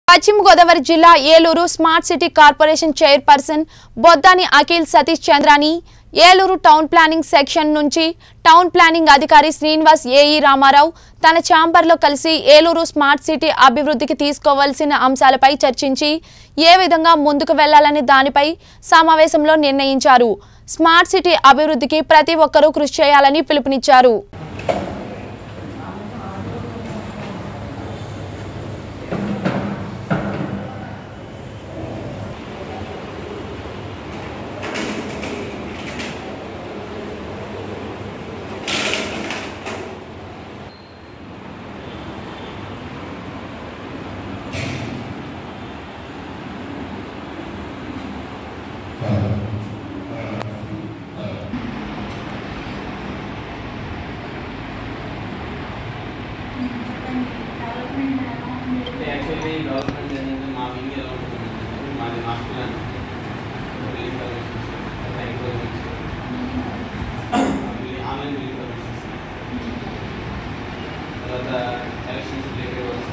పశ్చిమ గోదావరి జిల్లా Eluru smart city corporation chairperson Boddani Akhil Satish Chandrani Eluru town planning section నుంచి టౌన్ ప్లానింగ్ అధికారి శ్రీనివాస్ ఏఈ రామారావు తన ఛాంబర్లో కలిసి ఏలూరు స్మార్ట్ సిటీ అభివృద్ధికి తీసుకోవాల్సిన అంశాలపై చర్చించి ఏ విధంగా ముందుకు వెళ్లాలనే దానిపై సమావేశంలో నిర్ణయించారు స్మార్ట్ సిటీ అభివృద్ధికి ప్రతి ఒక్కరూ కృషి చేయాలని పిలుపునిచ్చారు అంటే యాక్చువల్లీ గవర్నమెంట్ ఏంటంటే మా వింగ్ ఎలా ఉంటుందంటే మాది master plan building permissions encroachments online building permissions తర్వాత elections related works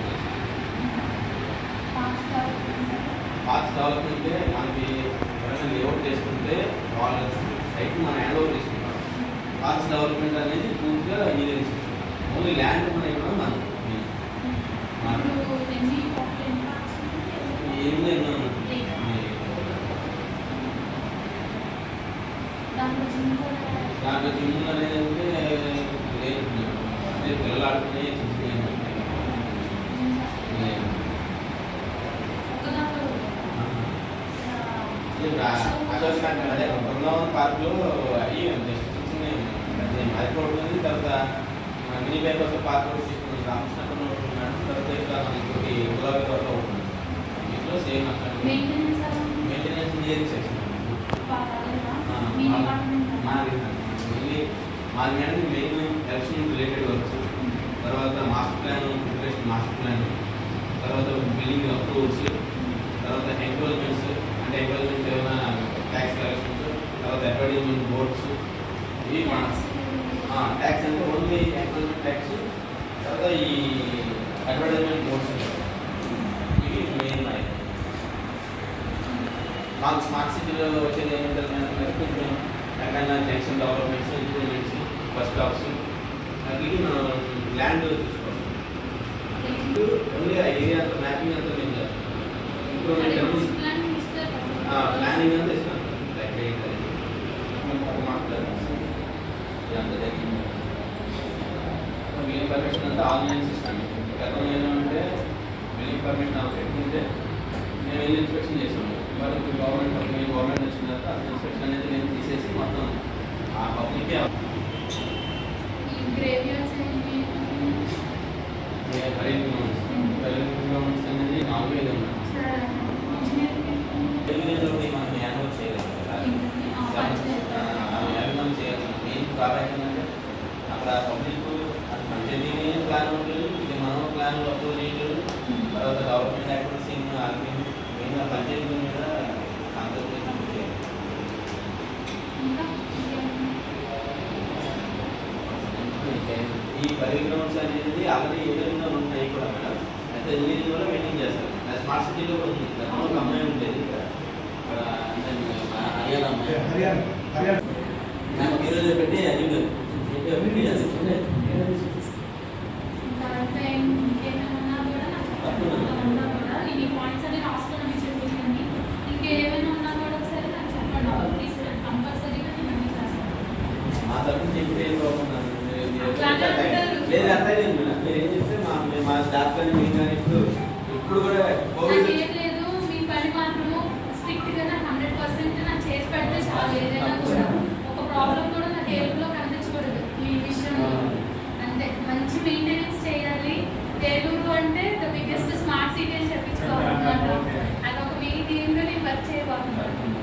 parks development మనకి ఎవరైనా లేఅవుట్ చేసుకుంటే వాళ్ళ సైట్ మనం హ్యాండ్ ఓవర్ చేసుకుంటాం పార్క్స్ డెవలప్మెంట్ అనేది పూర్తిగా ఇంజనీరింగ్ ఓన్లీ ల్యాండ్ మన ఇవ్వడం మనం ఏమి దాంట్లో జిమ్ అనేది అంటే లేదు అంటే పిల్లలు ఆడుకునే చిన్న లేదు అశోక్ నగర్ అదే బృందావన్ పార్క్లో అయ్యి జస్ట్ చిన్న అదే హైకోర్టు ఉంది తర్వాత మన మినీ బైపాస్ పార్క్ ఒకటి తీసుకున్నాం రామకృష్ణ ఒకటి ఉన్నాడు తర్వాత ఇక్కడ మన ఇంకోటి గులాబీ తోట ఒకటి ఉంది ఇంట్లో సేమ్ అక్కడ మెయింటెనెన్స్ ఇంజనీరింగ్ సెక్షన్ మాది మెయిన్లీ మాది madam main election related works తర్వాత master plan preparation master plan తర్వాత బిల్డింగ్ అప్రూవల్స్ తర్వాత ఎంక్రోచ్మెంట్స్ అంటే ఎంక్రోచ్మెంట్ ఏమైనా ట్యాక్స్ కలెక్షన్స్ తర్వాత అడ్వర్టైజ్మెంట్ బోర్డ్స్ ఇవి మన ట్యాక్స్ అంటే ఓన్లీ ఎంక్రోచ్మెంట్ ట్యాక్స్ తర్వాత ఈ అడ్వర్టైజ్మెంట్ బోర్డ్స్ ఇవి మెయిన్ మాకు స్మార్ట్ సిటీలో వచ్చేది ఏమంటారు మేడం కొంచెం ఎక్కడైనా junction developments improvements bus stops అట్లకి మనం ల్యాండ్ చూసుకోవాలి ఓన్లీ ఆ ఏరియా అంతా మ్యాపింగ్ అంతా మేము చేస్తాం ఇంప్రూవ్మెంట్ అనేది ప్లానింగ్ అంతా ఇస్తాం లైక్ ఏంటది ఒక మాట్లాడారు ఇదంతా జరిగింది బిల్లింగ్ పర్మిషన్ అంతా ఆన్లైన్ సిస్టమ్ గతంలో ఏంటంటే బిల్లింగ్ పర్మిషన్ అవి పెట్టుకుంటే మేము వెళ్ళి ఇన్స్పెక్షన్ చేసాము ఇవాళ ఇప్పుడు గవర్నమెంట్ కంపెనీ గవర్నమెంట్ వచ్చిన తర్వాత ఆ ఇన్స్పెక్షన్ అనేది నేను తీసేసి మొత్తం ఆ పబ్లికే గవర్నమెంట్స్ అనేది నాలుగు ఐదు ఉన్నాయి తెలుగుదేశంలో మనం యాన్యువల్ చేయలేదు కదా యాన్యువల్ చేయాలి మెయిన్ ప్రాబ్లం ఏంటంటే అక్కడ పబ్లిక్ అది పంచాయతీ ప్లాన్ ఉంటుంది ఇది మనం ప్లాన్ అప్రూవ్ చేయలేదు తర్వాత గవర్నమెంట్ యాక్టివిటీస్ అది మెయిన్ పంచాయతీ మీద కాన్సన్ట్రేషన్ చేయాలి ఈ పరిగ్రౌండ్స్ అనేది ఆల్రెడీ ఏదైనా ఉంటాయి కూడా మేడం అయితే ఇంజనీరింగ్ కూడా మెయింటైన్ చేస్తారు అది స్మార్ట్ సిటీలో కూడా ఉంది గతంలో ఒక అమ్మాయి ఉండేది ఇక్కడ ఇక్కడ అంటే మన హర్యానా అమ్మాయి నాకు ఈరోజు పెట్టి అడిగారు పెట్టి మా తరఫున చెప్తే ఏం ప్రాబ్లం లేదు. మీరు అట్లానే అంటారు. లేదు అట్లా లేదు మేడం మీరు ఏం చెప్తే మా మేము మా స్టాఫ్ కానీ మేము కానీ ఇప్పుడు ఇప్పుడు కూడా కోవిడ్ నాకేం లేదు మీ పని మాత్రము స్ట్రిక్ట్ గా నాకు హండ్రెడ్ పర్సెంట్ నాకు చేసి పెడితే చాలు ఏదైనా కూడా ఒక ప్రాబ్లం కూడా నాకు ఏలుగులో కనిపించకూడదు ఈ విషయంలో అంతే మంచి మెయింటెనెన్స్ చేయాలి ఏలూరు అంటే ద బిగ్గెస్ట్ స్మార్ట్ సిటీ అని చెప్పించుకోవాలన్నమాట అదొక మీ టీంలో నేను వర్క్ చేయబోతున్నాను